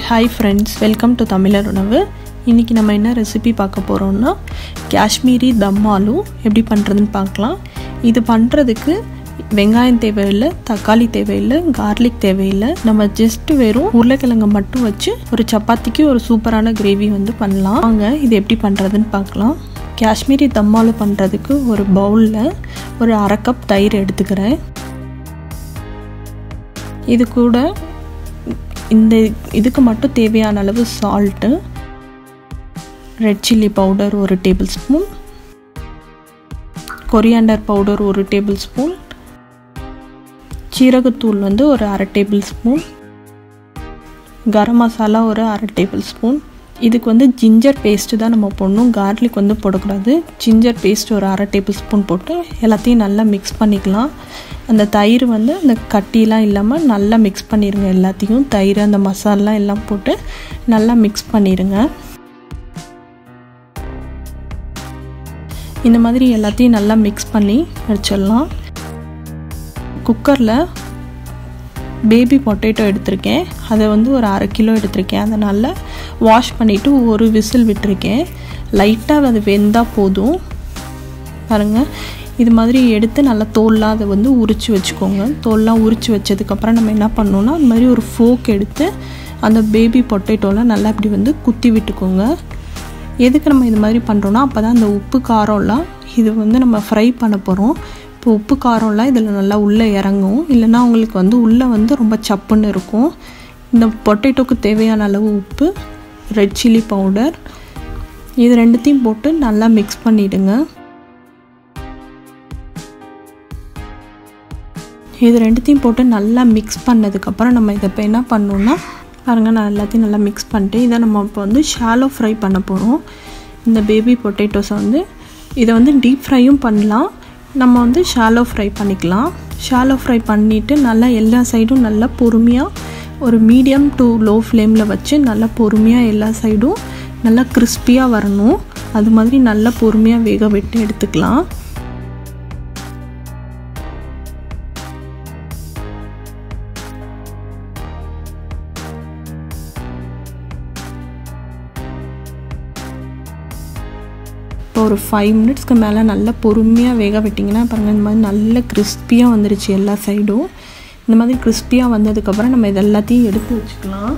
hi friends welcome to தமிழர் உணவு இன்றைக்கி நம்ம என்ன ரெசிபி பார்க்க போகிறோம்னா காஷ்மீரி தம் ஆலு எப்படி பண்ணுறதுன்னு பார்க்கலாம் இது பண்ணுறதுக்கு வெங்காயம் தேவையில்லை தக்காளி தேவையில்லை கார்லிக் தேவையில்லை நம்ம ஜஸ்ட் வெறும் உருளைக்கிழங்கு மட்டும் வச்சு ஒரு சப்பாத்திக்கு ஒரு சூப்பரான கிரேவி வந்து பண்ணலாம் வாங்க இது எப்படி பண்ணுறதுன்னு பார்க்கலாம் காஷ்மீரி தம் ஆலு பண்ணுறதுக்கு ஒரு பவுலில் ஒரு அரை கப் தயிர் எடுத்துக்கிறேன் இது கூட இந்த இதுக்கு மட்டும் தேவையான அளவு சால்ட்டு ரெட் சில்லி பவுடர் ஒரு டேபிள் ஸ்பூன் கொரியாண்டர் பவுடர் ஒரு டேபிள் ஸ்பூன் சீரகத்தூள் வந்து ஒரு அரை டேபிள் ஸ்பூன் கரம் மசாலா ஒரு அரை டேபிள் ஸ்பூன் இதுக்கு வந்து ஜிஞ்சர் பேஸ்ட்டு தான் நம்ம போடணும் கார்லிக் வந்து போடக்கூடாது ஜிஞ்சர் பேஸ்ட் ஒரு அரை டேபிள் ஸ்பூன் போட்டு எல்லாத்தையும் நல்லா மிக்ஸ் பண்ணிக்கலாம் அந்த தயிர் வந்து அந்த கட்டிலாம் இல்லாமல் நல்லா மிக்ஸ் பண்ணிடுங்க எல்லாத்தையும் தயிர் அந்த மசாலா எல்லாம் போட்டு நல்லா மிக்ஸ் பண்ணிடுங்க இந்த மாதிரி எல்லாத்தையும் நல்லா மிக்ஸ் பண்ணி வச்சிடலாம் குக்கரில் பேபி பொட்டேட்டோ எடுத்திருக்கேன் அதை வந்து ஒரு அரை கிலோ எடுத்திருக்கேன் அதனால் வாஷ் பண்ணிவிட்டு ஒரு விசில் விட்டுருக்கேன் லைட்டாக அது வெந்தால் போதும் பாருங்கள் இது மாதிரி எடுத்து நல்லா தோல்லாம் அதை வந்து உரித்து வச்சுக்கோங்க தோல்லாம் உரித்து வச்சதுக்கப்புறம் நம்ம என்ன பண்ணோன்னா அந்த மாதிரி ஒரு ஃபோக் எடுத்து அந்த பேபி பொட்டேட்டோலாம் நல்லா இப்படி வந்து குத்தி விட்டுக்கோங்க எதுக்கு நம்ம இது மாதிரி பண்ணுறோன்னா அப்போ தான் அந்த உப்பு காரம்லாம் இது வந்து நம்ம ஃப்ரை பண்ண போகிறோம் இப்போ உப்பு காரம்லாம் இதில் நல்லா உள்ளே இறங்கும் இல்லைன்னா உங்களுக்கு வந்து உள்ளே வந்து ரொம்ப சப்புன்னு இருக்கும் இந்த பொட்டேட்டோக்கு தேவையான அளவு உப்பு ரெட் சில்லி பவுடர் இது ரெண்டுத்தையும் போட்டு நல்லா மிக்ஸ் பண்ணிவிடுங்க இது ரெண்டுத்தையும் போட்டு நல்லா மிக்ஸ் பண்ணதுக்கப்புறம் நம்ம இதை இப்போ என்ன பண்ணோன்னா பாருங்கள் நான் எல்லாத்தையும் நல்லா மிக்ஸ் பண்ணிட்டு இதை நம்ம இப்போ வந்து ஷாலோ ஃப்ரை பண்ண போகிறோம் இந்த பேபி பொட்டேட்டோஸை வந்து இதை வந்து டீப் ஃப்ரையும் பண்ணலாம் நம்ம வந்து ஷாலோ ஃப்ரை பண்ணிக்கலாம் ஷாலோ ஃப்ரை பண்ணிவிட்டு நல்லா எல்லா சைடும் நல்லா பொறுமையாக ஒரு மீடியம் டு லோ ஃப்ளேமில் வச்சு நல்லா பொறுமையாக எல்லா சைடும் நல்லா கிறிஸ்பியாக வரணும் அது மாதிரி நல்லா பொறுமையாக வேக விட்டு எடுத்துக்கலாம் இப்போ ஒரு ஃபைவ் மினிட்ஸ்க்கு மேலே நல்லா பொறுமையாக வேக விட்டிங்கன்னா பாருங்கள் இந்த மாதிரி நல்ல கிறிஸ்பியாக வந்துருச்சு எல்லா சைடும் இந்த மாதிரி கிறிஸ்பியாக வந்ததுக்கப்புறம் நம்ம இது எல்லாத்தையும் எடுத்து வச்சுக்கலாம்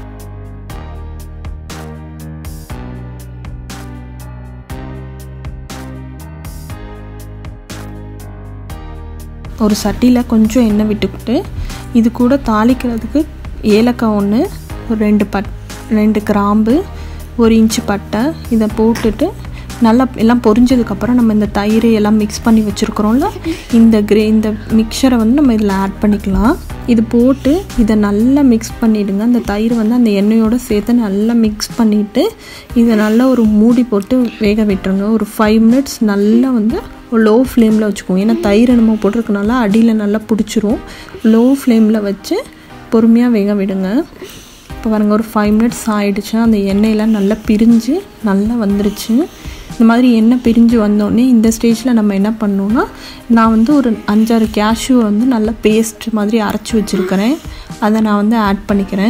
ஒரு சட்டியில் கொஞ்சம் எண்ணெய் விட்டுக்கிட்டு இது கூட தாளிக்கிறதுக்கு ஏலக்காய் ஒன்று ஒரு ரெண்டு பட் ரெண்டு கிராம்பு ஒரு இன்ச்சு பட்டை இதை போட்டுட்டு நல்லா எல்லாம் பொரிஞ்சதுக்கப்புறம் நம்ம இந்த தயிர் எல்லாம் மிக்ஸ் பண்ணி வச்சுருக்குறோம்ல இந்த கிரே இந்த மிக்சரை வந்து நம்ம இதில் ஆட் பண்ணிக்கலாம் இது போட்டு இதை நல்லா மிக்ஸ் பண்ணிவிடுங்க அந்த தயிர் வந்து அந்த எண்ணெயோடு சேர்த்து நல்லா மிக்ஸ் பண்ணிவிட்டு இதை நல்லா ஒரு மூடி போட்டு வேக விட்டுருங்க ஒரு ஃபைவ் மினிட்ஸ் நல்லா வந்து லோ ஃப்ளேமில் வச்சுக்குவோம் ஏன்னா தயிர் நம்ம போட்டிருக்கனால அடியில் நல்லா பிடிச்சிரும் லோ ஃப்ளேமில் வச்சு பொறுமையாக வேக விடுங்க இப்போ பாருங்க ஒரு ஃபைவ் மினிட்ஸ் ஆகிடுச்சு அந்த எண்ணெயெல்லாம் நல்லா பிரிஞ்சு நல்லா வந்துருச்சு இந்த மாதிரி எண்ணெய் பிரிஞ்சு வந்தோடனே இந்த ஸ்டேஜில் நம்ம என்ன பண்ணோன்னா நான் வந்து ஒரு அஞ்சாறு கேஷ்யூ வந்து நல்லா பேஸ்ட் மாதிரி அரைச்சி வச்சுருக்கிறேன் அதை நான் வந்து ஆட் பண்ணிக்கிறேன்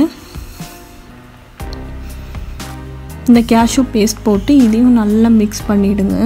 இந்த கேஷ்யூ பேஸ்ட் போட்டு இதையும் நல்லா மிக்ஸ் பண்ணிவிடுங்க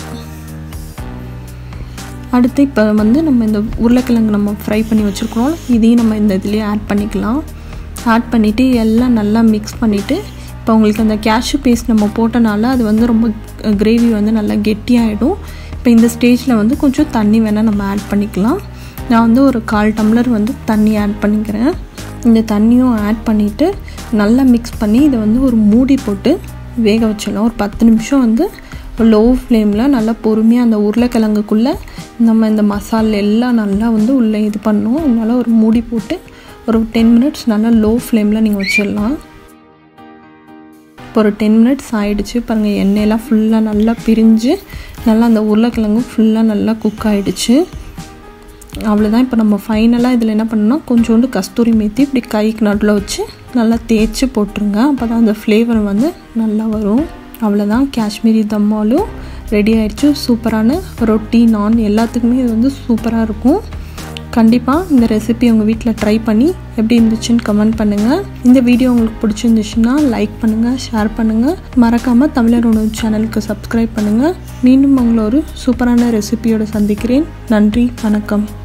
அடுத்து இப்போ வந்து நம்ம இந்த உருளைக்கிழங்கு நம்ம ஃப்ரை பண்ணி வச்சுருக்கோம் இதையும் நம்ம இந்த இதுலேயே ஆட் பண்ணிக்கலாம் ஆட் பண்ணிவிட்டு எல்லாம் நல்லா மிக்ஸ் பண்ணிவிட்டு இப்போ உங்களுக்கு அந்த கேஷ்யூ பேஸ்ட் நம்ம போட்டனால அது வந்து ரொம்ப கிரேவி வந்து நல்லா கெட்டியாகிடும் இப்போ இந்த ஸ்டேஜில் வந்து கொஞ்சம் தண்ணி வேணால் நம்ம ஆட் பண்ணிக்கலாம் நான் வந்து ஒரு கால் டம்ளர் வந்து தண்ணி ஆட் பண்ணிக்கிறேன் இந்த தண்ணியும் ஆட் பண்ணிவிட்டு நல்லா மிக்ஸ் பண்ணி இதை வந்து ஒரு மூடி போட்டு வேக வச்சிடலாம் ஒரு பத்து நிமிஷம் வந்து லோ ஃப்ளேமில் நல்லா பொறுமையாக அந்த உருளைக்கிழங்குக்குள்ளே நம்ம இந்த மசாலா எல்லாம் நல்லா வந்து உள்ளே இது பண்ணணும் அதனால் ஒரு மூடி போட்டு ஒரு டென் மினிட்ஸ் நல்லா லோ ஃப்ளேமில் நீங்கள் வச்சிடலாம் இப்போ ஒரு டென் மினிட்ஸ் ஆகிடுச்சு பாருங்கள் எண்ணெயெல்லாம் ஃபுல்லாக நல்லா பிரிஞ்சு நல்லா அந்த உருளைக்கிழங்கும் ஃபுல்லாக நல்லா குக் ஆகிடுச்சு அவ்வளோதான் இப்போ நம்ம ஃபைனலாக இதில் என்ன பண்ணணும்னா கொஞ்சோண்டு கஸ்தூரி மேத்தி இப்படி கைக்கு நடுவில் வச்சு நல்லா தேய்ச்சி போட்டுருங்க அப்போ தான் அந்த ஃப்ளேவர் வந்து நல்லா வரும் அவ்வளோதான் காஷ்மீரி தம்மாலும் ரெடி ஆயிடுச்சு சூப்பரான ரொட்டி நான் எல்லாத்துக்குமே இது வந்து சூப்பராக இருக்கும் கண்டிப்பாக இந்த ரெசிபி உங்கள் வீட்டில் ட்ரை பண்ணி எப்படி இருந்துச்சுன்னு கமெண்ட் பண்ணுங்கள் இந்த வீடியோ உங்களுக்கு பிடிச்சிருந்துச்சுன்னா லைக் பண்ணுங்கள் ஷேர் பண்ணுங்கள் மறக்காமல் தமிழர் உணவு சேனலுக்கு சப்ஸ்கிரைப் பண்ணுங்கள் மீண்டும் உங்களை ஒரு சூப்பரான ரெசிபியோடு சந்திக்கிறேன் நன்றி வணக்கம்